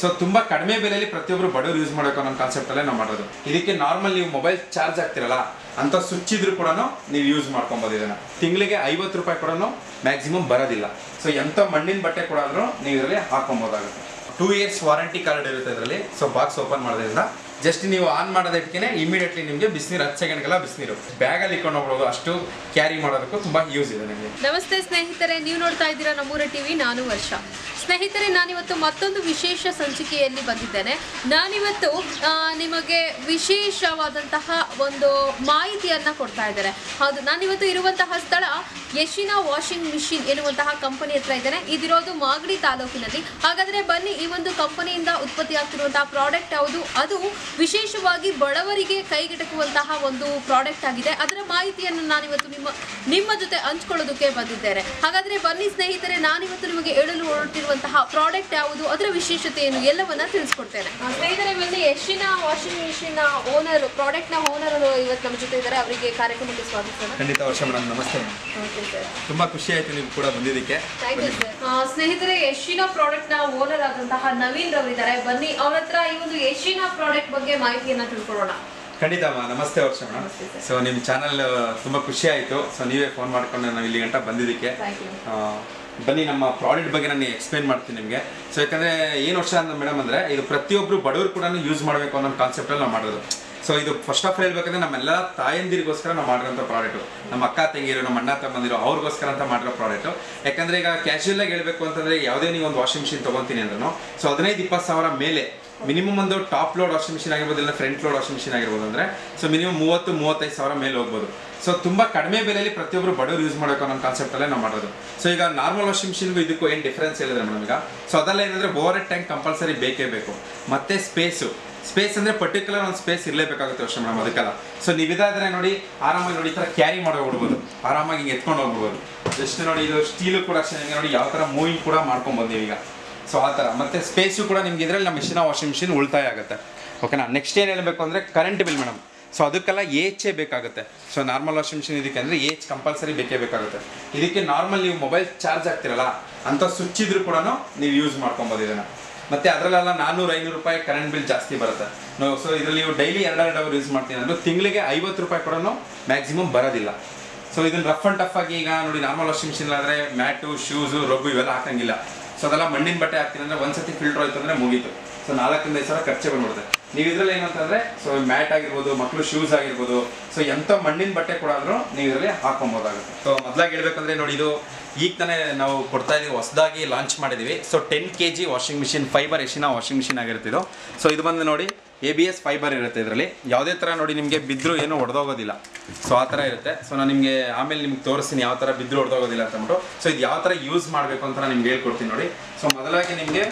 So ತುಂಬಾ ಕಡಿಮೆ ಬೆಲೆಯಲ್ಲಿ ಪ್ರತಿಯೊಬ್ಬರು ಬಡವರು ಯೂಸ್ ಮಾಡಬೇಕು ಅನ್ನೋ ಕಾನ್ಸೆಪ್ಟ್ ಅಲ್ಲೇ ನಾವು ಮಾಡೋದು ಇದಕ್ಕೆ ನಾರ್ಮಲ್ ನೀವು ಮೊಬೈಲ್ ಚಾರ್ಜ್ ಆಗ್ತಿರಲ್ಲ ಅಂತ ಸ್ವಿಚ್ ಇದ್ರು ಕೂಡ ನೀವು ಯೂಸ್ ಮಾಡ್ಕೊಬೋದು ಇದನ್ನ ತಿಂಗಳಿಗೆ ಐವತ್ತು ರೂಪಾಯಿ ಕೂಡ ಮ್ಯಾಕ್ಸಿಮಮ್ ಬರೋದಿಲ್ಲ ಸೊ ಎಂಥ ಮಣ್ಣಿನ ಬಟ್ಟೆ ಕೂಡ ಆದ್ರೂ ನೀವು ಇದರಲ್ಲಿ ಹಾಕೊಬೋದಾಗುತ್ತೆ ಟೂ ಇಯರ್ಸ್ ವಾರಂಟಿ ಕಾರ್ಡ್ ಇರುತ್ತೆ ಇದರಲ್ಲಿ ಸೊ ಬಾಕ್ಸ್ ಓಪನ್ ಮಾಡೋದ್ರಿಂದ ಜಸ್ಟ್ ನೀವು ಆನ್ ಮಾಡೋದಕ್ಕೆ ಇಮಿಡಿಯೇಟ್ಲಿ ನಿಮಗೆ ಬಿಸಿನೀರು ಹತ್ತು ಸೆಕೆಂಡ್ಗೆಲ್ಲ ಬಿಸಿನೀರು ಬ್ಯಾಗಲ್ಲಿ ಇಟ್ಕೊಂಡು ಹೋಗ್ಬೋದು ಅಷ್ಟು ಕ್ಯಾರಿ ಮಾಡೋದಕ್ಕೂ ತುಂಬ ಯೂಸ್ ಇದೆ ನಿಮಗೆ ನಮಸ್ತೆ ಸ್ನೇಹಿತರೆ ನೀವು ನೋಡ್ತಾ ಇದ್ದೀರಾ ನಮ್ಮೂರ ಟಿವಿ ನಾನು ವರ್ಷ ಸ್ನೇಹಿತರೆ ನಾನಿವತ್ತು ಮತ್ತೊಂದು ವಿಶೇಷ ಸಂಚಿಕೆಯಲ್ಲಿ ಬಂದಿದ್ದೇನೆ ನಾನಿವತ್ತು ಆ, ನಿಮಗೆ ವಿಶೇಷವಾದಂತಹ ಒಂದು ಮಾಹಿತಿಯನ್ನು ಕೊಡ್ತಾ ಇದ್ದೇನೆ ಹೌದು ನಾನಿವತ್ತು ಇರುವಂತಹ ಸ್ಥಳ ಯಶಿನಾ ವಾಷಿಂಗ್ ಮಿಷಿನ್ ಎನ್ನುವಂತಹ ಕಂಪನಿ ಹತ್ರ ಇದ್ದೇನೆ ಇದಿರೋದು ಮಾಗಡಿ ತಾಲೂಕಿನಲ್ಲಿ ಹಾಗಾದರೆ ಬನ್ನಿ ಈ ಒಂದು ಕಂಪನಿಯಿಂದ ಉತ್ಪತ್ತಿಯಾಗ್ತಿರುವಂತಹ ಪ್ರಾಡಕ್ಟ್ ಯಾವುದು ಅದು ವಿಶೇಷವಾಗಿ ಬಡವರಿಗೆ ಕೈಗೆಟಕುವಂತಹ ಒಂದು ಪ್ರಾಡಕ್ಟ್ ಆಗಿದೆ ಅದರ ಮಾಹಿತಿಯನ್ನು ನಾನಿವತ್ತು ನಿಮ್ಮ ನಿಮ್ಮ ಜೊತೆ ಹಂಚ್ಕೊಳ್ಳೋದಕ್ಕೆ ಬಂದಿದ್ದೇನೆ ಹಾಗಾದ್ರೆ ಬನ್ನಿ ಸ್ನೇಹಿತರೆ ನಾನಿವತ್ತು ನಿಮಗೆ ಹೇಳಲು ಹೊರಟಿರುವಂತಹ ಪ್ರಾಡಕ್ಟ್ ಯಾವುದು ಅದರ ವಿಶೇಷತೆ ಏನು ಎಲ್ಲವನ್ನ ತಿಳಿಸ್ಕೊಡ್ತೇನೆ ಆ, ಸ್ನೇಹಿತರೆ ಬನ್ನಿ ಯಶಿನ ವಾಷಿಂಗ್ ಮಿಷಿನ್ ಓನರ್ ಪ್ರಾಡಕ್ಟ್ ನ ಓನರ್ ಇವತ್ತು ನಮ್ಮ ಜೊತೆ ಇದ್ದಾರೆ ಅವರಿಗೆ ಕಾರ್ಯಕ್ರಮಕ್ಕೆ ಸ್ವಾಗತ ಖಂಡಿತ ವರ್ಷ ಮೇಡಮ್ ನಮಸ್ತೆ ಮೇಡಮ್ ಓಕೆ ಸರ್ ತುಂಬ ಖುಷಿ ಆಯಿತು ನೀವು ಕೂಡ ಬಂದಿದ್ದಕ್ಕೆ ಥ್ಯಾಂಕ್ ಯು ಸರ್ ಸ್ನೇಹಿತರೆ ಯಶಿನ ಪ್ರಾಡಕ್ಟ್ ನ ಓನರ್ ಆದಂತಹ ನವೀನ್ ರವರಿದ್ದಾರೆ ಬನ್ನಿ ಅವ್ರ ಹತ್ರ ಈ ಒಂದು ಯಶಿನ ಪ್ರಾಡಕ್ಟ್ ಬಗ್ಗೆ ಮಾಹಿತಿಯನ್ನ ತಿಳ್ಕೊಳ್ಳೋಣ ಖಂಡಿತ ಅಮ್ಮ ನಮಸ್ತೆ ವರ್ಷ ಮೇಡಮ್ ನಮಸ್ತೆ ಸರ್. ಸೊ ನಿಮ್ಮ ಚಾನಲ್ ತುಂಬ ಖುಷಿ ಆಯಿತು ಸೊ ನೀವೇ ಫೋನ್ ಮಾಡ್ಕೊಂಡು ನಾವು ಇಲ್ಲಿ ಗಂಟ ಬಂದಿದ್ದಕ್ಕೆ ಥ್ಯಾಂಕ್ ಯು ಆ, ಬನ್ನಿ ನಮ್ಮ ಪ್ರಾಡಕ್ಟ್ ಬಗ್ಗೆ ನಾನು ಎಕ್ಸ್ಪ್ಲೇನ್ ಮಾಡ್ತೀನಿ ನಿಮಗೆ ಸೊ ಯಾಕಂದರೆ ಏನು ವರ್ಷ ಅಂತ ಮೇಡಮ್ ಅಂದರೆ ಇದು ಪ್ರತಿಯೊಬ್ಬರು ಬಡವರು ಕೂಡ ಯೂಸ್ ಮಾಡಬೇಕು ಅನ್ನೋ ಕಾನ್ಸೆಪ್ಟಲ್ಲಿ ನಾವು ಮಾಡೋದು ಸೊ ಇದು ಫಸ್ಟ್ ಆಫ್ ಆಲ್ ಹೇಳ್ಬೇಕಂದ್ರೆ ನಮ್ಮೆಲ್ಲ ತಾಯಂದಿರಿಗೋಸ್ಕರ ನಾವು ಮಾಡಿರೋಂಥ ಪ್ರಾಡಕ್ಟು ನಮ್ಮ ಅಕ್ಕ ತಂಗಿರು ನಮ್ಮ ಅಣ್ಣ ತಮ್ಮಂದಿರು ಅವ್ರಿಗೋಸ್ಕರ ಅಂತ ಮಾಡಿರೋ ಪ್ರಾಡಕ್ಟು ಯಾಕಂದರೆ ಈಗ ಕ್ಯಾಶುಯಲ್ ಆಗಿ ಹೇಳ್ಬೇಕು ಅಂತಂದರೆ ಯಾವುದೇ ನೀವು ಒಂದು ವಾಷಿಂಗ್ ಮಿಷಿನ್ ತೊಗೊತೀನಿ ಅಂದ್ರೂ ಸೊ ಹದಿನೈದು ಇಪ್ಪತ್ತು ಸಾವಿರ ಮೇಲೆ ಮಿನಿಮಮ್ ಒಂದು ಟಾಪ್ ಲೋಡ್ ವಾಷಿಂಗ್ ಮಿಷಿನ್ ಆಗಿರ್ಬೋದು ಇಲ್ಲ ಫ್ರಂಟ್ ಲೋಡ್ ವಾಷಿಂಗ್ ಮಿಷಿನ್ ಆಗಿರ್ಬೋದು ಅಂದರೆ ಸೊ ಮಿನಿಮಮ್ ಮೂವತ್ತು ಮೂವತ್ತೈದು ಸಾವಿರ ಮೇಲೆ ಹೋಗ್ಬೋದು ಸೊ ತುಂಬ ಕಡಿಮೆ ಬೆಲೆಯಲ್ಲಿ ಪ್ರತಿಯೊಬ್ಬರು ಬಡವರು ಯೂಸ್ ಮಾಡಬೇಕು ಅನ್ನೋ ಕಾನ್ಸೆಪ್ಟಲ್ಲೇ ನಾವು ಮಾಡೋದು ಸೊ ಈಗ ನಾರ್ಮಲ್ ವಾಷಿಂಗ್ ಮಿಷಿನ್ಗೂ ಇದಕ್ಕೂ ಏನು ಡಿಫ್ರೆನ್ಸ್ ಹೇಳಿದ್ರೆ ಮೇಡಮ್ ಈಗ ಸೊ ಅದೆಲ್ಲ ಏನಂದರೆ ಓವರ್ ಟ್ಯಾಂಕ್ ಕಂಪಲ್ಸರಿ ಬೇಕೇ ಬೇಕು ಮತ್ತೆ ಸ್ಪೇಸು ಸ್ಪೇಸ್ ಅಂದರೆ ಪರ್ಟಿಕ್ಯುಲರ್ ಒಂದು ಸ್ಪೇಸ್ ಇರಲೇಬೇಕಾಗುತ್ತೆ ವರ್ಷ ಮೇಡಮ್ ಅದಕ್ಕೆಲ್ಲ ಸೊ ನೀವಿದಾದ್ರೆ ನೋಡಿ ಆರಾಮಾಗಿ ನೋಡಿ ಈ ಥರ ಕ್ಯಾರಿ ಹೋಗ್ಬಿಡ್ಬೋದು ಆರಾಮಾಗಿ ಹಿಂಗೆ ಎತ್ಕೊಂಡು ಹೋಗ್ಬಿಡ್ಬೋದು ಜಸ್ಟ್ ನೋಡಿ ಇದು ಸ್ಟೀಲು ಕೂಡ ಅಷ್ಟೇ ನಿಮಗೆ ನೋಡಿ ಯಾವ ಥರ ಮೂವಿಂಗ್ ಕೂಡ ಮಾಡ್ಕೊಬೋದು ನೀವೀಗ ಸೊ ಆ ಥರ ಮತ್ತು ಸ್ಪೇಸು ಕೂಡ ನಿಮ್ಗೆ ಇದರಲ್ಲಿ ನಮ್ಮ ಮಿಷಿನ ವಾಷಿಂಗ್ ಮಿಷಿನ್ ಉಳಿತಾಯ ಆಗುತ್ತೆ ಓಕೆನಾ ನೆಕ್ಸ್ಟ್ ಏನು ಹೇಳಬೇಕು ಅಂದರೆ ಕರೆಂಟ್ ಬಿಲ್ ಮೇಡಮ್ ಸೊ ಅದಕ್ಕೆಲ್ಲ ಏಚೇ ಬೇಕಾಗುತ್ತೆ ಸೊ ನಾರ್ಮಲ್ ವಾಷಿಂಗ್ ಮಿಷಿನ್ ಇದಕ್ಕೆ ಅಂದರೆ ಏಚ್ ಕಂಪಲ್ಸರಿ ಬೇಕೇ ಬೇಕಾಗುತ್ತೆ ಇದಕ್ಕೆ ನಾರ್ಮಲ್ ನೀವು ಮೊಬೈಲ್ ಚಾರ್ಜ್ ಆಗ್ತಿರಲ್ಲ ಅಂಥ ಸ್ವಿಚ್ ಇದ್ರೂ ಕೂಡ ನೀವು ಯೂಸ್ ಮಾಡ್ಕೊಬೋದು ಇದನ್ನು ಮತ್ತು ಅದರಲ್ಲೆಲ್ಲ ನಾನ್ನೂರು ಐನೂರು ರೂಪಾಯಿ ಕರೆಂಟ್ ಬಿಲ್ ಜಾಸ್ತಿ ಬರುತ್ತೆ ನಾವು ಸೊ ಇದರಲ್ಲಿ ನೀವು ಡೈಲಿ ಎರಡೆರಡು ಅವರ್ ಯೂಸ್ ಮಾಡ್ತೀನಿ ಅಂದ್ರೆ ತಿಂಗಳಿಗೆ ಐವತ್ತು ರೂಪಾಯಿ ಕೂಡ ಮ್ಯಾಕ್ಸಿಮಮ್ ಬರೋದಿಲ್ಲ ಸೊ ಇದನ್ನ ರಫ್ ಅಂಡ್ ಟಫ್ ಆಗಿ ಈಗ ನೋಡಿ ನಾರ್ಮಲ್ ವಾಷಿಂಗ್ ಮಿಷಿನ್ ಆದರೆ ಮ್ಯಾಟು ಶೂಸು ರಬ್ಬು ಇವೆಲ್ಲ ಹಾಕಂಗಿಲ್ಲ ಸೊ ಅದೆಲ್ಲ ಮಣ್ಣಿನ ಬಟ್ಟೆ ಹಾಕ್ತೀನಿ ಅಂದ್ರೆ ಒಂದ್ಸತಿ ಫಿಲ್ಟರ್ ಆಯ್ತು ಅಂದ್ರೆ ಮುಗೀತು ಸೊ ನಾಲ್ಕರಿಂದ ಐದು ಸಾವಿರ ಖರ್ಚೆ ಬಂದ್ಬಿಡುತ್ತೆ ನೀವು ಇದ್ರಲ್ಲಿ ಏನಂತಂದ್ರೆ ಸೊ ಮ್ಯಾಟ್ ಆಗಿರ್ಬೋದು ಮಕ್ಕಳು ಶೂಸ್ ಆಗಿರ್ಬೋದು ಸೊ ಎಂಥ ಮಣ್ಣಿನ ಬಟ್ಟೆ ಕೂಡ ಆದ್ರೂ ನೀವು ಇದರಲ್ಲಿ ಹಾಕೊಬೋದಾಗುತ್ತೆ ಸೊ ಮೊದಲಾಗಿ ಹೇಳ್ಬೇಕಂದ್ರೆ ನೋಡಿ ಇದು ಈಗ ತಾನೇ ನಾವು ಕೊಡ್ತಾ ಇದೀವಿ ಹೊಸದಾಗಿ ಲಾಂಚ್ ಮಾಡಿದೀವಿ so ten K G washing machine fibre ಎಶಿನ ವಾಷಿಂಗ್ ಮಿಷಿನ್ ಆಗಿರುತ್ತೆ ಇದು ಸೊ ಇದು ಬಂದು ನೋಡಿ ಎ ಬಿ ಎಸ್ ಫೈಬರ್ ಇರುತ್ತೆ ಇದರಲ್ಲಿ ಯಾವುದೇ ಥರ ನೋಡಿ ನಿಮಗೆ ಬಿದ್ದರೂ ಏನೂ ಹೊಡೆದೋಗೋದಿಲ್ಲ ಸೊ ಆ ಥರ ಇರುತ್ತೆ ಸೊ ನಾನು ನಿಮಗೆ ಆಮೇಲೆ ನಿಮ್ಗೆ ತೋರಿಸ್ತೀನಿ ಯಾವ ಥರ ಬಿದ್ದರೂ ಹೊಡೆದೋಗೋದಿಲ್ಲ ಅಂತ ಅಂದ್ಬಿಟ್ಟು ಸೊ ಇದು ಯಾವ ಥರ ಯೂಸ್ ಮಾಡಬೇಕು ಅಂತ ನಾನು ನಿಮ್ಗೆ ಹೇಳ್ಕೊಡ್ತೀನಿ ನೋಡಿ ಸೊ ಮೊದಲಾಗಿ ನಿಮಗೆ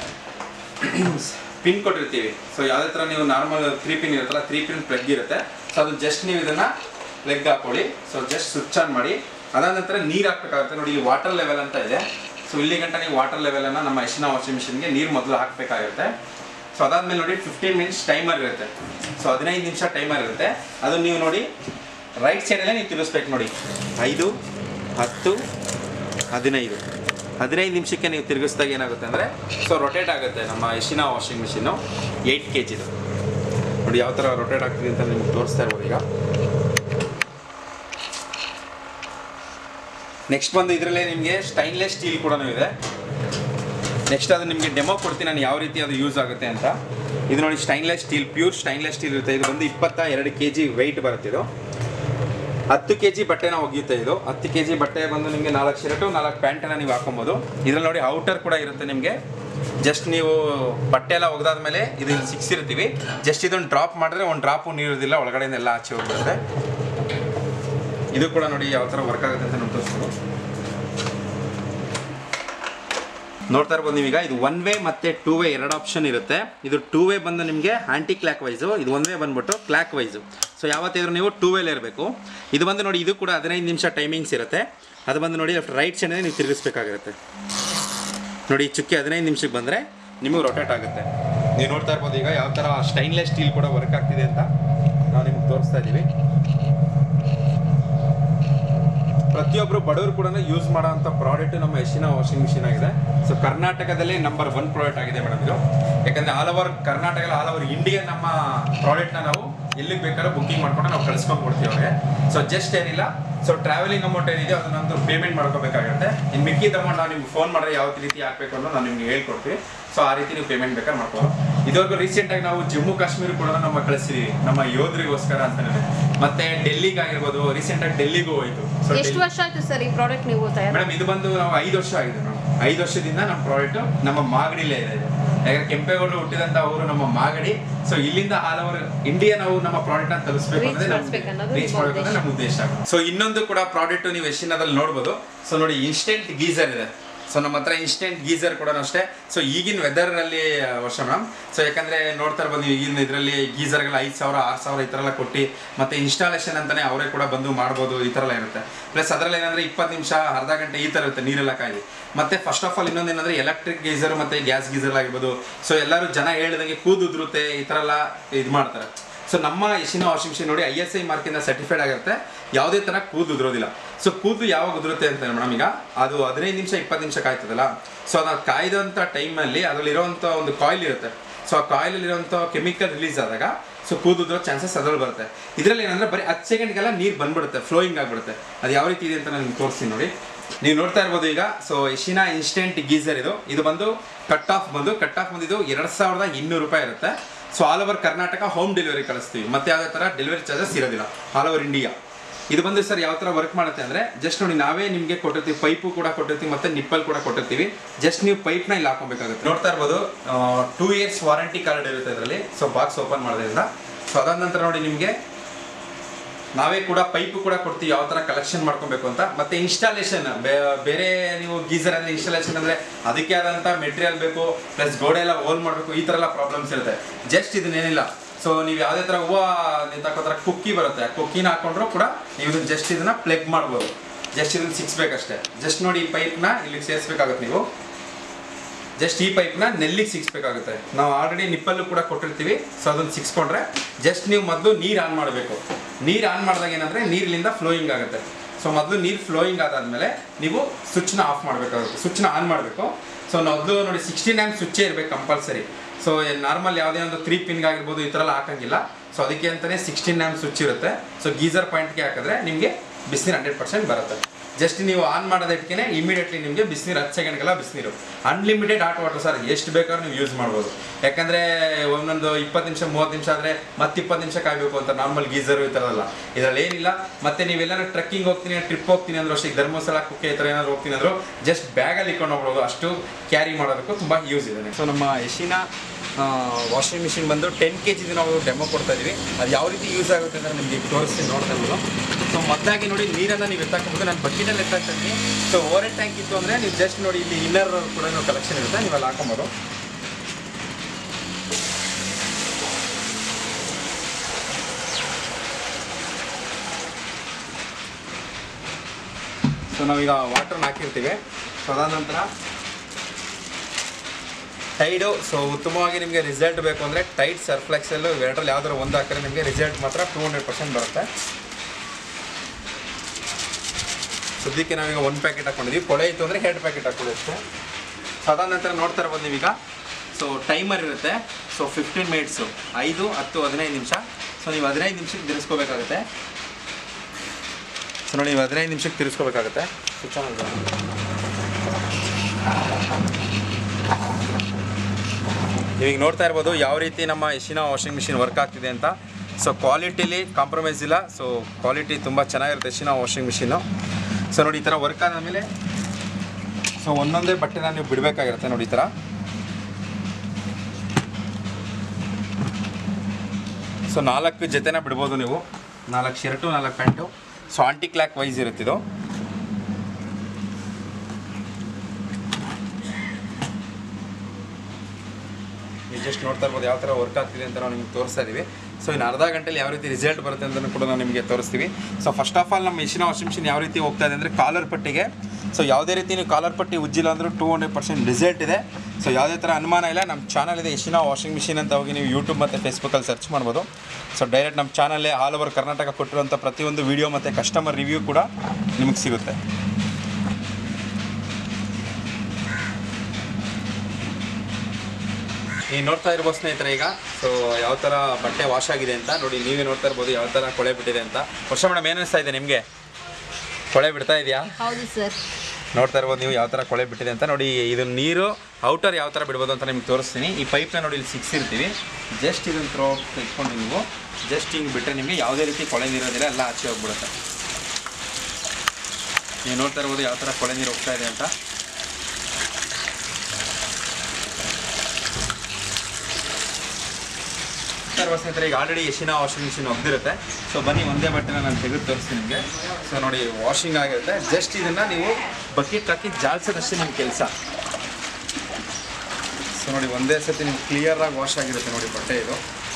ಪಿನ್ ಕೊಟ್ಟಿರ್ತೀವಿ ಸೊ ಯಾವುದೇ ಥರ ನೀವು ನಾರ್ಮಲ್ ತ್ರೀ ಪಿನ್ ಇರುತ್ತಲ್ಲ ತ್ರೀ ಪಿನ್ ಪ್ಲಗ್ ಇರುತ್ತೆ ಸೊ ಅದು ಜಸ್ಟ್ ನೀವು ಇದನ್ನು ಪ್ಲಗ್ ಹಾಕೊಳ್ಳಿ ಸೊ ಜಸ್ಟ್ ಸ್ವಿಚ್ ಆನ್ ಮಾಡಿ ಅದಾದ ನಂತರ ನೀರು ಹಾಕ್ಬೇಕಾಗುತ್ತೆ ನೋಡಿ ಇಲ್ಲಿ ವಾಟರ್ ಲೆವೆಲ್ ಅಂತ ಇದೆ ಸೊ ಇಲ್ಲಿ ಗಂಟ ನೀವು ವಾಟರ್ ಲೆವೆಲನ್ನು ನಮ್ಮ ಎಶಿನ ವಾಷಿಂಗ್ ಮಿಷಿನ್ಗೆ ನೀರು ಮೊದಲು ಹಾಕಬೇಕಾಗಿರುತ್ತೆ ಸೊ ಅದಾದ್ಮೇಲೆ ನೋಡಿ ಫಿಫ್ಟೀನ್ ಮಿನಿಟ್ಸ್ ಟೈಮರ್ ಇರುತ್ತೆ ಸೊ ಹದಿನೈದು ನಿಮಿಷ ಟೈಮರ್ ಇರುತ್ತೆ ಅದು ನೀವು ನೋಡಿ ರೈಟ್ ಸೈಡಲ್ಲೇ ನೀವು ತಿರುಗಿಸ್ಬೇಕು ನೋಡಿ ಐದು ಹತ್ತು ಹದಿನೈದು ಹದಿನೈದು ನಿಮಿಷಕ್ಕೆ ನೀವು ತಿರುಗಿಸಿದಾಗ ಏನಾಗುತ್ತೆ ಅಂದರೆ ಸೊ ರೊಟೇಟ್ ಆಗುತ್ತೆ ನಮ್ಮ ಎಶಿನ ವಾಷಿಂಗ್ ಮಿಷಿನು ಏಯ್ಟ್ ಕೆ ಜಿದು ನೋಡಿ ಯಾವ ಥರ ರೊಟೇಟ್ ಆಗ್ತಿದೆ ಅಂತ ನಿಮ್ಗೆ ತೋರಿಸ್ತಾ ಇರ್ಬೋದು ಈಗ ನೆಕ್ಸ್ಟ್ ಬಂದು ಇದರಲ್ಲೇ ನಿಮಗೆ ಸ್ಟೈನ್ಲೆಸ್ ಸ್ಟೀಲ್ ಕೂಡ ಇದೆ ನೆಕ್ಸ್ಟ್ ಅದು ನಿಮಗೆ ಡೆಮೋ ಕೊಡ್ತೀನಿ ನಾನು ಯಾವ ರೀತಿ ಅದು ಯೂಸ್ ಆಗುತ್ತೆ ಅಂತ ಇದು ನೋಡಿ stainless steel pure stainless steel ಇರುತ್ತೆ ಇದು ಬಂದು ಇಪ್ಪತ್ತ ಎರಡು ಕೆ ಜಿ ವೆಯ್ಟ್ ಬರುತ್ತೆ ಇದು ಹತ್ತು ಕೆ ಜಿ ಬಟ್ಟೆನ ಒಗೆಯುತ್ತೆ ಇದು ಹತ್ತು ಕೆ ಜಿ ಬಟ್ಟೆ ಬಂದು ನಿಮಗೆ ನಾಲ್ಕು ಶರ್ಟು ನಾಲ್ಕು ಪ್ಯಾಂಟನ್ನು ನೀವು ಹಾಕೊಬೋದು ಇದ್ರಲ್ಲಿ ನೋಡಿ ಔಟರ್ ಕೂಡ ಇರುತ್ತೆ ನಿಮಗೆ ಜಸ್ಟ್ ನೀವು ಬಟ್ಟೆ ಎಲ್ಲ ಒಗೆದಾದ್ಮೇಲೆ ಇದು ಇಲ್ಲಿ ಸಿಕ್ಸಿರ್ತೀವಿ ಜಸ್ಟ್ ಇದನ್ನು ಡ್ರಾಪ್ ಮಾಡಿದ್ರೆ ಒಂದು ಡ್ರಾಪು ನೀರಿರೋದಿಲ್ಲ ಒಳಗಡೆಯಿಂದ ಎಲ್ಲ ಆಚೆ ಹೋಗ್ಬಿಡುತ್ತೆ ಇದು ಕೂಡ ನೋಡಿ ಯಾವ ಥರ ವರ್ಕ್ ಆಗುತ್ತೆ ಅಂತ ನೋಡಿ ತೋರಿಸ್ಬೋದು ನೋಡ್ತಾ ಇರ್ಬೋದು ನೀವೀಗ ಇದು ಒನ್ ವೇ ಮತ್ತು ಟೂ ವೇ ಎರಡು ಆಪ್ಷನ್ ಇರುತ್ತೆ ಇದು ಟೂ ವೇ ಬಂದು ನಿಮಗೆ ಆಂಟಿ ಕ್ಲಾಕ್ ವೈಸು ಇದು ಒನ್ ವೇ ಬಂದ್ಬಿಟ್ಟು ಕ್ಲಾಕ್ ವೈಸು ಸೊ ಯಾವತ್ತಿದ್ರು ನೀವು ಟೂ ವೇಲ್ ಇರಬೇಕು ಇದು ಬಂದು ನೋಡಿ ಇದು ಕೂಡ ಹದಿನೈದು ನಿಮಿಷ ಟೈಮಿಂಗ್ಸ್ ಇರುತ್ತೆ ಅದು ಬಂದು ನೋಡಿ ರೈಟ್ ಸೈಡಲ್ಲಿ ನೀವು ತಿರುಗಿಸ್ಬೇಕಾಗಿರುತ್ತೆ ನೋಡಿ ಈ ಚುಕ್ಕಿ ಹದಿನೈದು ನಿಮಿಷಕ್ಕೆ ಬಂದರೆ ನಿಮಗೆ ರೊಟೇಟ್ ಆಗುತ್ತೆ ನೀವು ನೋಡ್ತಾ ಇರ್ಬೋದು ಈಗ ಯಾವ ಥರ ಸ್ಟೈನ್ಲೆಸ್ ಸ್ಟೀಲ್ ಕೂಡ ವರ್ಕ್ ಆಗ್ತಿದೆ ಅಂತ ನಾವು ನಿಮ್ಗೆ ತೋರಿಸ್ತಾ ಇದ್ದೀವಿ ಪ್ರತಿಯೊಬ್ಬರು ಬಡವರು ಕೂಡ ಯೂಸ್ ಮಾಡೋಂಥ ಪ್ರಾಡಕ್ಟ್ ನಮ್ಮ ಎಶಿನ ವಾಷಿಂಗ್ ಮಿಷಿನ್ ಆಗಿದೆ ಸೊ ಕರ್ನಾಟಕದಲ್ಲಿ ನಂಬರ್ ಒನ್ ಪ್ರಾಡಕ್ಟ್ ಆಗಿದೆ ಮೇಡಮ್ ಇದು ಯಾಕಂದ್ರೆ all over Karnataka all over India ನಮ್ಮ ಪ್ರಾಡಕ್ಟ್ನ ನಾವು ಎಲ್ಲಿಗೆ ಬೇಕಾದ್ರೂ ಬುಕಿಂಗ್ ಮಾಡ್ಕೊಂಡು ನಾವು ಕಳಿಸ್ಕೊಂಡು ಕೊಡ್ತೀವಿ ಅವ್ರಿಗೆ ಸೊ ಜಸ್ಟ್ ಏನಿಲ್ಲ ಸೊ ಟ್ರಾವೆಲಿಂಗ್ ಅಮೌಂಟ್ ಏನಿದೆ ಅದನ್ನೊಂದು ಪೇಮೆಂಟ್ ಮಾಡ್ಕೋಬೇಕಾಗುತ್ತೆ ಇನ್ನು ಮಿಕ್ಕಿದ ಅಮೌಂಟ್ ನಾವು ನಿಮ್ಗೆ ಫೋನ್ ಮಾಡಿದ್ರೆ ಯಾವ ರೀತಿ ಹಾಕ್ಬೇಕು ಅನ್ನೋ ನಾನು ನಿಮ್ಗೆ ಹೇಳ್ಕೊಡ್ತೀವಿ ಸೊ ಆ ರೀತಿ ನೀವು ಪೇಮೆಂಟ್ ಬೇಕಾದ್ರೆ ಮಾಡ್ಬೋದು ಇದುವರೆಗೂ ರೀಸೆಂಟ್ ಆಗಿ ನಾವು ಜಮ್ಮು ಕಾಶ್ಮೀರ ಕೂಡ ನಮ್ಮ ಕಳಿಸಿದೀವಿ ನಮ್ಮ ಯೋಧರಿಗೋಸ್ಕರ ಅಂತಾನೆ ಮತ್ತೆ ಡೆಲ್ಲಿಗೆ ಆಗಿರ್ಬೋದು ರೀಸೆಂಟ್ ಆಗಿ ಡೆಲ್ಲಿಗೂ ಹೋಯ್ತು ಸೊ ಎಷ್ಟು ವರ್ಷ ಆಯ್ತು ಸರ್ ಈ ಪ್ರಾಡಕ್ಟ್ ನೀವು ತಯಾರು ಮೇಡಮ್ ಇದು ಬಂದು ನಾವು ಐದು ವರ್ಷ ಆಗಿದೆ ನಾವು ಐದು ವರ್ಷದಿಂದ ನಮ್ಮ ಪ್ರಾಡಕ್ಟ್ ನಮ್ಮ ಮಾಗಡಿಲೇ ಇದೆ ಇದು. ಯಾಕಂದ್ರೆ ಕೆಂಪೇಗೌಡರು ಹುಟ್ಟಿದಂತ ಅವರು ನಮ್ಮ ಮಾಗಡಿ ಸೊ ಇಲ್ಲಿಂದ ಆಲ್ ಓವರ್ ಇಂಡಿಯಾ ನಾವು ನಮ್ಮ ಪ್ರಾಡಕ್ಟ್ ನ ತಲುಪಿಸಬೇಕು Reach ಅಂದ್ರೆ ಮಾಡಿಸ್ಬೇಕನ್ನೋದು ರೀಚ್ ನಿಮ್ಮ ಮಾಡಬೇಕು ಅಂದ್ರೆ ನಮ್ಮ ಉದ್ದೇಶ ಸೊ ಇನ್ನೊಂದು ಕೂಡ ಪ್ರಾಡಕ್ಟ್ ನೀವು ಎಷ್ಟಿನದಲ್ಲಿ ನೋಡ್ಬೋದು ಸೊ ನೋಡಿ ಇನ್ಸ್ಟೆಂಟ್ ಗೀಸರ್ ಇದೆ ಸೊ ನಮ್ಮ ಹತ್ರ ಇನ್ಸ್ಟೆಂಟ್ ಗೀಸರ್ ಕೂಡ ಅಷ್ಟೇ ಸೊ ಈಗಿನ ವೆದರ್ ಅಲ್ಲಿ ಆ, ವರ್ಷ ಮೇಡಮ್ ಸೊ ಯಾಕಂದ್ರೆ ನೋಡ್ತಾ ಇರ್ಬೋದು ನೀವು ಈಗಿನ ಇದರಲ್ಲಿ ಗೀಸರ್ಗಳು ಐದು ಸಾವಿರ ಆರು ಸಾವಿರ ಈ ಥರ ಎಲ್ಲ ಕೊಟ್ಟು ಮತ್ತೆ ಇನ್ಸ್ಟಾಲೇಷನ್ ಅಂತಾನೆ ಅವರೇ ಕೂಡ ಬಂದು ಮಾಡ್ಬೋದು ಈ ಥರ ಎಲ್ಲ ಇರುತ್ತೆ ಪ್ಲಸ್ ಅದರಲ್ಲಿ ಏನಂದ್ರೆ ಇಪ್ಪತ್ತು ನಿಮಿಷ ಅರ್ಧ ಗಂಟೆ ಈ ಥರ ಇರುತ್ತೆ ನೀರೆಲ್ಲ ಕಾಯಿ ಮತ್ತೆ ಫಸ್ಟ್ ಆಫ್ ಆಲ್ ಇನ್ನೊಂದು ಏನಂದ್ರೆ ಎಲೆಕ್ಟ್ರಿಕ್ ಗೀಸರ್ ಮತ್ತೆ ಗ್ಯಾಸ್ ಗೀಸರ್ ಆಗಿರ್ಬೋದು ಸೊ ಎಲ್ಲರೂ ಜನ ಹೇಳಿದಂಗೆ ಕೂದು ಉದುರುತ್ತೆ ಈ ಥರ ಎಲ್ಲ ಇದು ಮಾಡ್ತಾರೆ ಸೊ ನಮ್ಮ ಯಶಿನ ವಾಷಿಂಗ್ ಮಿಷಿನ್ ನೋಡಿ ಐ ಎಸ್ ಐ ಮಾರ್ಕಿಂದ ಸರ್ಟಿಫೈಡ್ ಆಗಿರುತ್ತೆ ಯಾವುದೇ ಥರ ಕೂದು ಉದುರೋದಿಲ್ಲ ಸೊ ಕೂದು ಯಾವಾಗ ಉದುರುತ್ತೆ ಅಂತ ಮೇಡಮ್ ಈಗ ಅದು ಹದಿನೈದು ನಿಮಿಷ ಇಪ್ಪತ್ತು ನಿಮಿಷ ಕಾಯ್ತದಲ್ಲ ಸೊ ಅದು ಕಾಯ್ದಂಥ ಟೈಮಲ್ಲಿ ಅದರಲ್ಲಿರುವಂಥ ಒಂದು ಕಾಯಿಲ್ ಇರುತ್ತೆ ಸೊ ಆ ಕಾಯಿಲಲ್ಲಿರುವಂಥ ಕೆಮಿಕಲ್ ರಿಲೀಸ್ ಆದಾಗ ಸೊ ಕೂದುದ್ರೋ ಚಾನ್ಸಸ್ ಅದ್ರಲ್ಲಿ ಬರುತ್ತೆ ಇದರಲ್ಲಿ ಏನಂದ್ರೆ ಬರೀ ಹತ್ತು ಸೆಕೆಂಡ್ಗೆಲ್ಲ ನೀರು ಬಂದ್ಬಿಡುತ್ತೆ ಫ್ಲೋಯಿಂಗ್ ಆಗ್ಬಿಡುತ್ತೆ ಅದು ಯಾವ ರೀತಿ ಇದೆ ಅಂತ ನಾನು ನಿಮ್ಗೆ ತೋರಿಸ್ತೀನಿ ನೋಡಿ ನೀವು ನೋಡ್ತಾ ಇರ್ಬೋದು ಈಗ ಸೊ ಯಶಿನ ಇನ್ಸ್ಟೆಂಟ್ ಗೀಸರ್ ಇದು ಇದು ಬಂದು ಕಟ್ ಆಫ್ ಬಂದು ಕಟ್ ಆಫ್ ಬಂದಿದ್ದು ಎರಡು ಸಾವಿರದ ಇನ್ನೂರು ರೂಪಾಯಿ ಇರುತ್ತೆ so all over Karnataka home delivery ಕಳಿಸ್ತೀವಿ ಮತ್ತೆ ಯಾವುದೇ ಥರ ಡೆಲಿವರಿ ಚಾರ್ಜಸ್ ಇರೋದಿಲ್ಲ ಆಲ್ ಓವರ್ ಇಂಡಿಯಾ ಇದು ಬಂದು ಸರ್ ಯಾವ ಥರ ವರ್ಕ್ ಮಾಡುತ್ತೆ ಅಂದರೆ ಜಸ್ಟ್ ನೋಡಿ ನಾವೇ ನಿಮಗೆ ಕೊಟ್ಟಿರ್ತೀವಿ ಪೈಪು ಕೂಡ ಕೊಟ್ಟಿರ್ತೀವಿ ಮತ್ತೆ ನಿಪ್ಪಲ್ ಕೂಡ ಕೊಟ್ಟಿರ್ತೀವಿ ಜಸ್ಟ್ ನೀವು ಪೈಪ್ನ ಇಲ್ಲಿ ಹಾಕೊಬೇಕಾಗುತ್ತೆ ನೋಡ್ತಾ ಇರ್ಬೋದು ಟೂ ಇಯರ್ಸ್ ವಾರಂಟಿ ಕಾರ್ಡ್ ಇರುತ್ತೆ ಇದರಲ್ಲಿ ಸೊ ಬಾಕ್ಸ್ ಓಪನ್ ಮಾಡೋದ್ರಿಂದ ಸೊ ಅದಾದ ನಂತರ ನೋಡಿ ನಿಮಗೆ ನಾವೇ ಕೂಡ ಪೈಪ್ ಕೂಡ ಕೊಡ್ತೀವಿ ಯಾವ ಥರ ಕಲೆಕ್ಷನ್ ಮಾಡ್ಕೊಬೇಕು ಅಂತ ಮತ್ತೆ ಇನ್ಸ್ಟಾಲೇಷನ್ ಬೇರೆ ನೀವು ಗೀಸರ್ ಅಂದರೆ ಇನ್ಸ್ಟಾಲೇಷನ್ ಅಂದರೆ ಅದಕ್ಕೆ ಆದಂಥ ಮೆಟೀರಿಯಲ್ ಬೇಕು ಪ್ಲಸ್ ಗೋಡೆ ಎಲ್ಲ ಹೋಲ್ ಮಾಡಬೇಕು ಈ ಥರ ಎಲ್ಲ ಪ್ರಾಬ್ಲಮ್ಸ್ ಇರುತ್ತೆ ಜಸ್ಟ್ ಇದನ್ನೇನಿಲ್ಲ ಸೊ ನೀವು ಯಾವುದೇ ಥರ ಹೂವು ನಿಂತಾಕೋ ಥರ ಕುಕ್ಕಿ ಬರುತ್ತೆ ಆ ಕುಕ್ಕಿನ ಹಾಕೊಂಡ್ರು ಕೂಡ ನೀವು ಇದನ್ನ ಜಸ್ಟ್ ಇದನ್ನ ಪ್ಲಗ್ ಮಾಡ್ಬೋದು ಜಸ್ಟ್ ಇದನ್ನ ಸಿಕ್ಸ್ಬೇಕಷ್ಟೇ ಜಸ್ಟ್ ನೋಡಿ ಈ ಪೈಪ್ನ ಇಲ್ಲಿಗೆ ಸೇರಿಸ್ಬೇಕಾಗುತ್ತೆ ನೀವು ಜಸ್ಟ್ ಈ ಪೈಪ್ನ ನೆಲ್ಲಿಗೆ ಸಿಕ್ಸ್ಬೇಕಾಗುತ್ತೆ ನಾವು ಆಲ್ರೆಡಿ ನಿಪ್ಪಲ್ಲೂ ಕೂಡ ಕೊಟ್ಟಿರ್ತೀವಿ ಸೊ ಅದನ್ನು ಸಿಕ್ಸ್ಕೊಂಡ್ರೆ ಜಸ್ಟ್ ನೀವು ಮೊದಲು ನೀರು ಆನ್ ಮಾಡಬೇಕು ನೀರು ಆನ್ ಮಾಡಿದಾಗ ಏನಂದರೆ ನೀರಿನಿಂದ ಫ್ಲೋಯಿಂಗ್ ಆಗುತ್ತೆ ಸೊ ಮೊದಲು ನೀರು ಫ್ಲೋಯಿಂಗ್ ಆದಾದಮೇಲೆ ನೀವು ಸ್ವಿಚ್ನ ಆಫ್ ಮಾಡಬೇಕಾಗುತ್ತೆ ಸ್ವಿಚ್ನ ಆನ್ ಮಾಡಬೇಕು ಸೊ ಮೊದಲು ನೋಡಿ ಸಿಕ್ಸ್ಟೀನ್ ಆ್ಯಮ್ ಸ್ವಿಚ್ಚೇ ಇರಬೇಕು ಕಂಪಲ್ಸರಿ ಸೊ ನಾರ್ಮಲ್ ಯಾವುದೇ ಒಂದು ತ್ರೀ ಪಿನ್ಗೆ ಆಗಿರ್ಬೋದು ಈ ಥರ ಎಲ್ಲ ಹಾಕಂಗಿಲ್ಲ ಸೊ ಅದಕ್ಕೆ ಅಂತಲೇ ಸಿಕ್ಸ್ಟೀನ್ ಆ್ಯಮ್ ಸ್ವಿಚ್ ಇರುತ್ತೆ ಸೊ ಗೀಸರ್ ಪಾಯಿಂಟ್ಗೆ ಹಾಕಿದ್ರೆ ನಿಮಗೆ ಬಿಸಿನೀರು ಹಂಡ್ರೆಡ್ ಪರ್ಸೆಂಟ್ ಬರುತ್ತೆ ಜಸ್ಟ್ ನೀವು ಆನ್ ಮಾಡೋದಕ್ಕೆ ಇಮಿಡಿಯೇಟ್ಲಿ ನಿಮಗೆ ಬಿಸಿನೀರು ಹತ್ತು ಸೆಕೆಂಡ್ಗೆಲ್ಲ ಬಿಸಿನೀರು ಅನ್ಲಿಮಿಟೆಡ್ ಹಾಟ್ ವಾಟರ್ ಸರ್ ಎಷ್ಟು ಬೇಕಾದ್ರೂ ನೀವು ಯೂಸ್ ಮಾಡ್ಬೋದು ಯಾಕಂದರೆ ಒಂದೊಂದು ಇಪ್ಪತ್ತು ನಿಮಿಷ ಮೂವತ್ತು ನಿಮಿಷ ಆದರೆ ಮತ್ತೆ ಇಪ್ಪತ್ತು ನಿಮಿಷ ಕಾಯಬೇಕು ಅಂತ ನಾರ್ಮಲ್ ಗೀಸರು ಈ ಥರದಲ್ಲ ಇದರಲ್ಲಿ ಏನಿಲ್ಲ ಮತ್ತೆ ನೀವೆಲ್ಲಾರು ಟ್ರೆಕ್ಕಿಂಗ್ ಹೋಗ್ತೀನಿ ಟ್ರಿಪ್ ಹೋಗ್ತೀನಿ ಅಂದ್ರೆ ಅಷ್ಟೇ ಈಗ ಧರ್ಮಸ್ಥಳ ಕುಕ್ಕೆ ಈ ಥರ ಏನಾದ್ರು ಹೋಗ್ತೀನಿ ಅಂದ್ರು ಜಸ್ಟ್ ಬ್ಯಾಗಲ್ಲಿ ಇಟ್ಕೊಂಡು ಹೋಗ್ಬೋದು ಅಷ್ಟು ಕ್ಯಾರಿ ಮಾಡೋದಕ್ಕೂ ತುಂಬ ಯೂಸ್ ಇದೆ ಸೊ ನಮ್ಮ ಯಶಿನ ವಾಷಿಂಗ್ ಮಿಷಿನ್ ಬಂದು ಟೆನ್ ಕೆ ಜಿದು ನಾವು ಡೆಮೋ ಕೊಡ್ತಾ ಇದೀವಿ ಅದು ಯಾವ ರೀತಿ ಯೂಸ್ ಆಗುತ್ತೆ ಅಂತ ನಿಮಗೆ ತೋರಿಸ್ತೀನಿ ನೋಡ್ತಾ ಇರ್ಬೋದು ಸೊ ಮೊದಲಾಗಿ ನೋಡಿ ನೀರನ್ನು ನೀವು ಎತ್ತಾಕ್ಬೋದು ನಾನು ಬಕೆಟಲ್ಲಿ ಎತ್ತಾಕ್ತೀನಿ ಸೊ ಓವರ್ ಟ್ಯಾಂಕ್ ಇತ್ತು ಅಂದರೆ ನೀವು ಜಸ್ಟ್ ನೋಡಿ ಇಲ್ಲಿ ಇನ್ನರ್ ಕೂಡ ಕಲೆಕ್ಷನ್ ಇರುತ್ತೆ ನೀವು ಅಲ್ಲಿ ಹಾಕೊಬೋದು ಸೊ ನಾವೀಗ ವಾಟರ್ನ ಹಾಕಿರ್ತೀವಿ ಸೊ ಅದಾದ ನಂತರ ಟೈಡು ಸೊ ಉತ್ತಮವಾಗಿ ನಿಮಗೆ ರಿಸಲ್ಟ್ ಬೇಕು ಅಂದರೆ ಟೈಟ್ ಸರ್ಫ್ಲೆಕ್ಸಲ್ಲು ಇವೆರಡರಲ್ಲಿ ಯಾವ್ದಾರು ಒಂದು ಹಾಕಿದ್ರೆ ನಿಮಗೆ ರಿಸಲ್ಟ್ ಮಾತ್ರ ಟೂ ಹಂಡ್ರೆಡ್ ಪರ್ಸೆಂಟ್ ಬರುತ್ತೆ ಸದ್ಯಕ್ಕೆ ನಾವೀಗ ಒಂದು ಪ್ಯಾಕೆಟ್ ಹಾಕೊಂಡಿದ್ದೀವಿ ಕೊಳೆ ಇತ್ತು ಅಂದರೆ ಎರಡು ಪ್ಯಾಕೆಟ್ ಹಾಕೊಳ್ಳಿ ಅಷ್ಟೇ ಸೊ ಅದಾದ ನಂತರ ನೋಡ್ತಾ ಇರ್ಬೋದು ನೀವೀಗ ಸೊ ಟೈಮರ್ ಇರುತ್ತೆ ಸೊ ಫಿಫ್ಟೀನ್ ಮಿನಿಟ್ಸು ಐದು ಹತ್ತು ಹದಿನೈದು ನಿಮಿಷ ಸೊ ನೀವು ಹದಿನೈದು ನಿಮಿಷಕ್ಕೆ ತಿರ್ಸ್ಕೋಬೇಕಾಗುತ್ತೆ ಸೊ ನೋಡಿ ನೀವು ಹದಿನೈದು ನಿಮಿಷಕ್ಕೆ ತಿರ್ಸ್ಕೋಬೇಕಾಗುತ್ತೆ ಸ್ವಿಚ್ ಆನ್ ನೀವೀಗ ನೋಡ್ತಾ ಇರ್ಬೋದು ಯಾವ ರೀತಿ ನಮ್ಮ ಯಶಿನ ವಾಷಿಂಗ್ ಮಿಷಿನ್ ವರ್ಕ್ ಆಗ್ತಿದೆ ಅಂತ ಸೊ ಕ್ವಾಲಿಟಿಲಿ ಕಾಂಪ್ರಮೈಸ್ ಇಲ್ಲ ಸೊ ಕ್ವಾಲಿಟಿ ತುಂಬ ಚೆನ್ನಾಗಿರುತ್ತೆ ಯಶಿನ ವಾಷಿಂಗ್ ಮಿಷಿನು ಸೊ ನೋಡಿ ಈ ಥರ ವರ್ಕ್ ಆದಮೇಲೆ ಸೊ ಒಂದೊಂದೇ ಬಟ್ಟೆನ ನೀವು ಬಿಡಬೇಕಾಗಿರುತ್ತೆ ನೋಡಿ ಈ ಥರ ಸೊ ನಾಲ್ಕು ಜೊತೆನ ಬಿಡ್ಬೋದು ನೀವು ನಾಲ್ಕು ಶರ್ಟು ನಾಲ್ಕು pant so anticlockwise ಇರುತ್ತಿದು ನೀವು ಜಸ್ಟ್ ನೋಡ್ತಾ ಇರ್ಬೋದು ಯಾವ ಥರ ವರ್ಕ್ ಆಗ್ತಿದೆ ಅಂತ ನಾವು ನಿಮ್ಗೆ ತೋರಿಸ್ತಾ ಇದೀವಿ ಸೊ ಇನ್ನು ಅರ್ಧ ಗಂಟೆಲಿ ಯಾವ ರೀತಿ ರಿಸಲ್ಟ್ ಬರುತ್ತೆ ಅಂತ ಕೂಡ ನಾವು ನಿಮಗೆ ತೋರಿಸ್ತೀವಿ ಸೊ ಫಸ್ಟ್ ಆಫ್ ಆಲ್ ನಮ್ಮ ಮಿಷಿನ ವಾಷಿಂಗ್ ಮಿಷಿನ್ ಯಾವ ರೀತಿ ಹೋಗ್ತಾ ಇದೆ ಅಂದರೆ ಕಾಲರ್ ಪಟ್ಟಿಗೆ ಸೊ ಯಾವುದೇ ರೀತಿ ನೀವು ಕಾಲರ್ ಪಟ್ಟಿ ಉಜ್ಜಿಲ್ಲ ಅಂದರೂ ಟೂ ಹಂಡ್ರೆಡ್ ಪರ್ಸೆಂಟ್ ರಿಸಲ್ಟ್ ಇದೆ ಸೊ ಯಾವುದೇ ಥರ ಅನುಮಾನ ಇಲ್ಲ ನಮ್ಮ ಚಾನಲ್ ಇದೆ ಯಶಿನ ವಾಷಿಂಗ್ ಮಿಷಿನ್ ಅಂತ ಹೋಗಿ ನೀವು ಯೂಟ್ಯೂಬ್ ಮತ್ತು ಫೇಸ್ಬುಕ್ಕಲ್ಲಿ ಸರ್ಚ್ ಮಾಡ್ಬೋದು ಸೊ ಡೈರೆಕ್ಟ್ ನಮ್ಮ ಚಾನಲ್ಲೇ ಆಲ್ ಓವರ್ ಕರ್ನಾಟಕ ಕೊಟ್ಟಿರುವಂಥ ಪ್ರತಿಯೊಂದು ವೀಡಿಯೋ ಮತ್ತು ಕಸ್ಟಮರ್ ರಿವ್ಯೂ ಕೂಡ ನಿಮಗೆ ಸಿಗುತ್ತೆ ನೀವು ನೋಡ್ತಾ ಇರ್ಬೋದು ಸ್ನೇಹಿತರೆ ಈಗ ಸೊ ಯಾವ ಥರ ಬಟ್ಟೆ ವಾಶ್ ಆಗಿದೆ ಅಂತ ನೋಡಿ ನೀವೇ ನೋಡ್ತಾ ಇರ್ಬೋದು ಯಾವ ಥರ ಕೊಳೆ ಬಿಟ್ಟಿದೆ ಅಂತ ವರ್ಷ ಮೇಡಮ್ ಏನು ಅನಿಸ್ತಾ ಇದೆ ನಿಮಗೆ ಕೊಳೆ ಬಿಡ್ತಾ ಇದೆಯಾ ಹೌದು ಸರ್ ನೋಡ್ತಾ ಇರ್ಬೋದು ನೀವು ಯಾವ ಥರ ಕೊಳೆ ಬಿಟ್ಟಿದೆ ಅಂತ ನೋಡಿ ಇದು ನೀರು ಔಟರ್ ಯಾವ ಥರ ಬಿಡ್ಬೋದು ಅಂತ ನಿಮ್ಗೆ ತೋರಿಸ್ತೀನಿ ಈ ಪೈಪ್ನ ನೋಡಿ ಇಲ್ಲಿ ಸಿಕ್ಸಿರ್ತೀವಿ ಜಸ್ಟ್ ಇದನ್ನು ಥ್ರೋ ಇಟ್ಕೊಂಡು ನೀವು ಜಸ್ಟ್ ಹಿಂಗೆ ಬಿಟ್ಟರೆ ನಿಮಗೆ ಯಾವುದೇ ರೀತಿ ಕೊಳೆ ನೀರೋದಿಲ್ಲ ಎಲ್ಲ ಆಚೆ ಹೋಗ್ಬಿಡುತ್ತೆ ನೀವು ನೋಡ್ತಾ ಇರ್ಬೋದು ಯಾವ ಥರ ಕೊಳೆ ನೀರು ಹೋಗ್ತಾ ಇದೆ ಅಂತ ಸರ್ ಸ್ನೇಹಿತರೆ ಈಗ ಆಲ್ರೆಡಿ ಎಶಿನ ವಾಷಿಂಗ್ ಮಿಷಿನ್ ಒಗ್ದಿರುತ್ತೆ ಸೊ ಬನ್ನಿ ಒಂದೇ ಬಟ್ಟೆನ ನಾನು ತೆಗೆದು ತೋರಿಸ್ತೀನಿ ನಿಮಗೆ ಸೊ ನೋಡಿ ವಾಷಿಂಗ್ ಆಗಿರುತ್ತೆ ಜಸ್ಟ್ ಇದನ್ನು ನೀವು ಬಕೆಟ್ ಹಾಕಿ ಜಾಲ್ಸೋದಷ್ಟೇ ನಿಮ್ಮ ಕೆಲಸ ಸೊ ನೋಡಿ ಒಂದೇ ಸತಿ ನಿಮ್ಗೆ ಕ್ಲಿಯರಾಗಿ ವಾಶ್ ಆಗಿರುತ್ತೆ ನೋಡಿ ಬಟ್ಟೆ ಇದು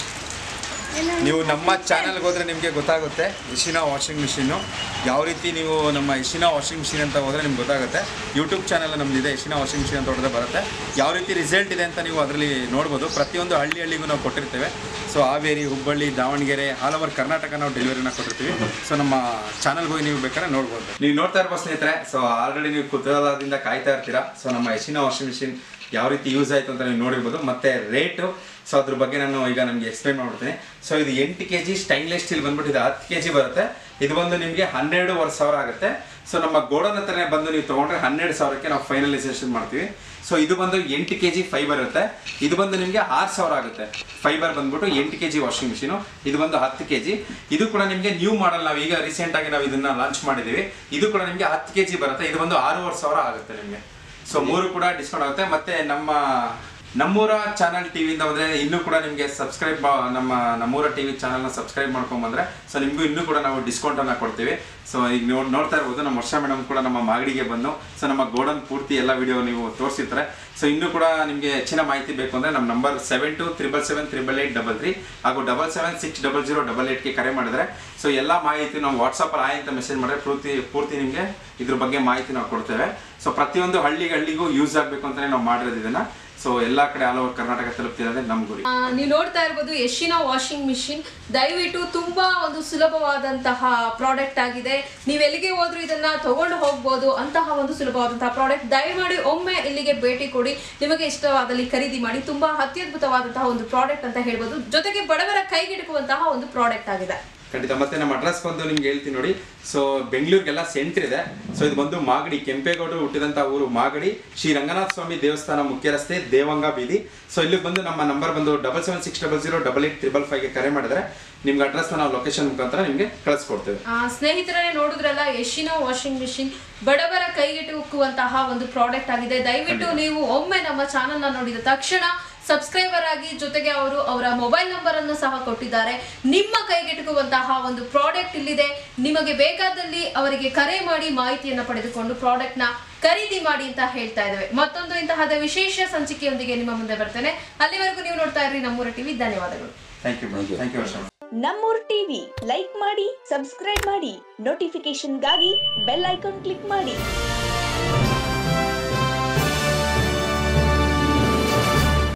ನೀವು ನಮ್ಮ ಚಾನಲ್ಗೆ ಹೋದರೆ ನಿಮಗೆ ಗೊತ್ತಾಗುತ್ತೆ ಇಶಿನಾ ವಾಷಿಂಗ್ ಮಿಷಿನ್ನು ಯಾವ ರೀತಿ ನೀವು ನಮ್ಮ ಇಶಿನಾ ವಾಷಿಂಗ್ ಮಿಷಿನ್ ಅಂತ ಹೋದರೆ ನಿಮ್ಗೆ ಗೊತ್ತಾಗುತ್ತೆ ಯೂಟ್ಯೂಬ್ ಚಾನಲ್ ನಮ್ಮದಿದೆ ಇಶಿನಾ ವಾಷಿಂಗ್ ಮಿಷಿನ್ ಅಂತ ಹೊಡೆದ್ರೆ ಬರುತ್ತೆ ಯಾವ ರೀತಿ ರಿಸಲ್ಟ್ ಇದೆ ಅಂತ ನೀವು ಅದರಲ್ಲಿ ನೋಡ್ಬೋದು ಪ್ರತಿಯೊಂದು ಹಳ್ಳಿ ಹಳ್ಳಿಗೂ ನಾವು ಕೊಟ್ಟಿರ್ತೇವೆ so Haveri Hubballi Davanagere all over Karnataka ನಾವು ಡೆಲಿವರಿನ ಕೊಟ್ಟಿರ್ತೀವಿ ಸೊ ನಮ್ಮ ಚಾನಲ್ಗೆ ಹೋಗಿ ನೀವು ಬೇಕಾದ್ರೆ ನೋಡ್ಬೋದು ನೀವು ನೋಡ್ತಾ ಇರ್ಬೋದು ಸ್ನೇಹಿತರೆ ಸೊ ಆಲ್ರೆಡಿ ನೀವು ಕುತೂಹಲದಿಂದ ಕಾಯ್ತಾ ಇರ್ತೀರಾ ಸೊ ನಮ್ಮ ಯಶಿನ ವಾಷಿಂಗ್ ಮಿಷಿನ್ ಯಾವ ರೀತಿ ಯೂಸ್ ಆಯಿತು ಅಂತ ನೀವು ನೋಡಿರ್ಬೋದು ಮತ್ತು ರೇಟು ಸೊ ಅದ್ರ ಬಗ್ಗೆ ನಾನು ಈಗ ನಿಮಗೆ ಎಕ್ಸ್ಪ್ಲೈನ್ ಮಾಡ್ಬಿಡ್ತೀನಿ ಸೊ ಇದು ಎಂಟು ಕೆ ಜಿ ಸ್ಟೈನ್ಲೆಸ್ ಸ್ಟೀಲ್ ಬಂದ್ಬಿಟ್ಟು ಇದು ಹತ್ತು ಕೆ ಜಿ ಬರುತ್ತೆ ಇದು ಬಂದು ನಿಮಗೆ ಹನ್ನೆರಡುವರೆ ಸಾವಿರ ಆಗುತ್ತೆ ಸೊ ನಮ್ಮ ಗೋಡನ್ ಹತ್ರನೇ ಬಂದು ನೀವು ತೊಗೊಂಡ್ರೆ ಹನ್ನೆರಡು ಸಾವಿರಕ್ಕೆ ನಾವು ಫೈನಲೈಸೇಷನ್ ಮಾಡ್ತೀವಿ ಸೊ ಇದು ಬಂದು ಎಂಟು ಕೆ ಜಿ ಫೈಬರ್ ಇರುತ್ತೆ ಇದು ಬಂದು ನಿಮಗೆ ಆರು ಸಾವಿರ ಆಗುತ್ತೆ ಫೈಬರ್ ಬಂದ್ಬಿಟ್ಟು ಎಂಟು ಕೆ ಜಿ ವಾಷಿಂಗ್ ಮಿಷಿನು ಇದು ಬಂದು ಹತ್ತು ಕೆ ಜಿ ಇದು ಕೂಡ ನಿಮಗೆ ನ್ಯೂ ಮಾಡಲ್ ನಾವು ಈಗ ರೀಸೆಂಟಾಗಿ ನಾವು ಇದನ್ನ ಲಾಂಚ್ ಮಾಡಿದ್ದೀವಿ ಇದು ಕೂಡ ನಿಮಗೆ ಹತ್ತು ಕೆ ಜಿ ಬರುತ್ತೆ ಇದು ಬಂದು ಆರೂವರೆ ಸಾವಿರ ಆಗುತ್ತೆ ನಿಮಗೆ ಸೊ ಮೂರು ಕೂಡ ಡಿಸ್ಕೌಂಟ್ ಆಗುತ್ತೆ ಮತ್ತೆ ನಮ್ಮ ನಮ್ಮೂರ ಚಾನಲ್ ಟಿವಿಯಿಂದ ಬಂದ್ರೆ ಇನ್ನೂ ಕೂಡ ನಿಮಗೆ ಸಬ್ಸ್ಕ್ರೈಬ್ ನಮ್ಮ ನಮ್ಮೂರ ಟಿವಿ ಚಾನಲ್ನ ಸಬ್ಸ್ಕ್ರೈಬ್ ಮಾಡ್ಕೊಂಡ್ ಬಂದ್ರೆ ಸೊ ನಿಮಗೂ ಇನ್ನೂ ಕೂಡ ನಾವು ಡಿಸ್ಕೌಂಟ್ ಅನ್ನ ಕೊಡ್ತೀವಿ ಸೊ ಈಗ ನೋಡ್ ನೋಡ್ತಾ ಇರ್ಬೋದು ನಮ್ಮ ವರ್ಷ ಮೇಡಮ್ ಕೂಡ ನಮ್ಮ ಮಾಗಡಿಗೆ ಬಂದು ಸೊ ನಮ್ಮ ಗೋಡನ್ ಪೂರ್ತಿ ಎಲ್ಲ ವಿಡಿಯೋ ನೀವು ತೋರಿಸಿರ್ತಾರೆ ಸೊ ಇನ್ನೂ ಕೂಡ ನಿಮಗೆ ಹೆಚ್ಚಿನ ಮಾಹಿತಿ ಬೇಕು ಅಂದ್ರೆ ನಮ್ಮ number seven two triple seven triple eight double three ಹಾಗೂ double seven six double zero double ಏಟ್ಗೆ ಕರೆ ಮಾಡಿದ್ರೆ ಸೊ ಎಲ್ಲ ಮಾಹಿತಿ ನಾವು ವಾಟ್ಸಪ್ಪಲ್ಲಿ ಆಯ್ ಅಂತ ಮೆಸೇಜ್ ಮಾಡಿದ್ರೆ ಪೂರ್ತಿ ಪೂರ್ತಿ ನಿಮಗೆ ಇದ್ರ ಬಗ್ಗೆ ಮಾಹಿತಿ ನಾವು ಕೊಡ್ತೇವೆ ಸೊ ಪ್ರತಿಯೊಂದು ಹಳ್ಳಿಗೆ ಹಳ್ಳಿಗೂ ಯೂಸ್ ಆಗಬೇಕು ಅಂತಲೇ ನಾವು ಮಾಡಿರೋದು ಇದನ್ನ ಸೊ ಎಲ್ಲ ಕಡೆ ಆಲ್ ಓವರ್ ಕರ್ನಾಟಕ ತಲುಪ್ತಿರೋದೇ ನಮ್ಮ ಗುರಿ ನೀವು ನೋಡ್ತಾ ಇರ್ಬೋದು ಯಶಿನ ವಾಷಿಂಗ್ ಮಿಷಿನ್ ದಯವಿಟ್ಟು ತುಂಬಾ ಒಂದು ಸುಲಭವಾದಂತಹ ಪ್ರಾಡಕ್ಟ್ ಆಗಿದೆ ನೀವು ಎಲ್ಲಿಗೆ ಹೋದ್ರೂ ಇದನ್ನ ತಗೊಂಡು ಹೋಗ್ಬೋದು ಅಂತಹ ಒಂದು ಸುಲಭವಾದಂತಹ ಪ್ರಾಡಕ್ಟ್ ದಯಮಾಡಿ ಒಮ್ಮೆ ಇಲ್ಲಿಗೆ ಭೇಟಿ ಕೊಡಿ ನಿಮಗೆ ಇಷ್ಟವಾದಲ್ಲಿ ಖರೀದಿ ಮಾಡಿ ತುಂಬಾ ಅತ್ಯದ್ಭುತವಾದಂತಹ ಒಂದು ಪ್ರಾಡಕ್ಟ್ ಅಂತ ಹೇಳ್ಬೋದು ಜೊತೆಗೆ ಬಡವರ ಕೈಗೆಟುಕುವಂತಹ ಒಂದು ಪ್ರಾಡಕ್ಟ್ ಆಗಿದೆ ಖಂಡಿತ ಮತ್ತೆ ನಮ್ಮ ಅಡ್ರೆಸ್ ಬಂದು ನಿಮ್ಗೆ ಹೇಳ್ತೀನಿ ನೋಡಿ ಸೊ ಬೆಂಗಳೂರಿಗೆಲ್ಲ ಸೆಂಟ್ರ್ ಇದೆ ಸೊ ಇದು ಬಂದು ಮಾಗಡಿ ಕೆಂಪೇಗೌಡರು ಹುಟ್ಟಿದಂತ ಊರು ಮಾಗಡಿ ಶ್ರೀ ರಂಗನಾಥ ಸ್ವಾಮಿ ದೇವಸ್ಥಾನ ಮುಖ್ಯ ರಸ್ತೆ ದೇವಂಗ ಬೀದಿ ಸೊ ಇಲ್ಲಿ ಬಂದು ನಮ್ಮ ನಂಬರ್ ಬಂದು double seven six double zero double eight triple ಫೈವ್ಗೆ ಕರೆ ಮಾಡಿದ್ರೆ ನಿಮ್ಗೆ ಅಡ್ರೆಸ್ನ ನಾವು ಲೊಕೇಶನ್ ಮುಖಾಂತರ ನಿಮಗೆ ಕಳಿಸ್ಕೊಡ್ತೇವೆ ಆ, ಸ್ನೇಹಿತರೇ ನೋಡಿದ್ರಲ್ಲ ಯಶಿನ ವಾಷಿಂಗ್ ಮಿಷಿನ್ ಬಡವರ ಕೈಗೆಟುಕುವಂತಹ ಒಂದು ಪ್ರಾಡಕ್ಟ್ ಆಗಿದೆ ದಯವಿಟ್ಟು ನೀವು ಒಮ್ಮೆ ನಮ್ಮ ಚಾನೆಲ್ನ ನೋಡಿದ ತಕ್ಷಣ ಸಬ್ಸ್ಕ್ರೈಬರ್ ಆಗಿ ಜೊತೆಗೆ ಅವರು ಅವರ ಮೊಬೈಲ್ ನಂಬರ್ ಅನ್ನು ಸಹ ಕೊಟ್ಟಿದ್ದಾರೆ ನಿಮ್ಮ ಕೈಗೆಟುಕುವಂತಹ ಒಂದು ಪ್ರಾಡಕ್ಟ್ ಇಲ್ಲಿದೆ ನಿಮಗೆ ಬೇಕಾದಲ್ಲಿ ಅವರಿಗೆ ಕರೆ ಮಾಡಿ ಮಾಹಿತಿಯನ್ನು ಪಡೆದುಕೊಂಡು ಪ್ರಾಡಕ್ಟ್ ನ ಖರೀದಿ ಮಾಡಿ ಅಂತ ಹೇಳ್ತಾ ಇದ್ದೇವೆ ಮತ್ತೊಂದು ಇಂತಹದ ವಿಶೇಷ ಸಂಚಿಕೆಯೊಂದಿಗೆ ನಿಮ್ಮ ಮುಂದೆ ಬರ್ತೇನೆ ಅಲ್ಲಿವರೆಗೂ ನೀವು ನೋಡ್ತಾ ಇರ್ರಿ ನಮ್ಮೂರ ಟಿವಿ ಧನ್ಯವಾದಗಳು thank you madam thank you ವರ್ಷ ನಮ್ಮೂರ್ ಟಿವಿ ಲೈಕ್ ಮಾಡಿ ಸಬ್ಸ್ಕ್ರೈಬ್ ಮಾಡಿ ನೋಟಿಫಿಕೇಶನ್ಗಾಗಿ ಬೆಲ್ ಐಕಾನ್ ಕ್ಲಿಕ್ ಮಾಡಿ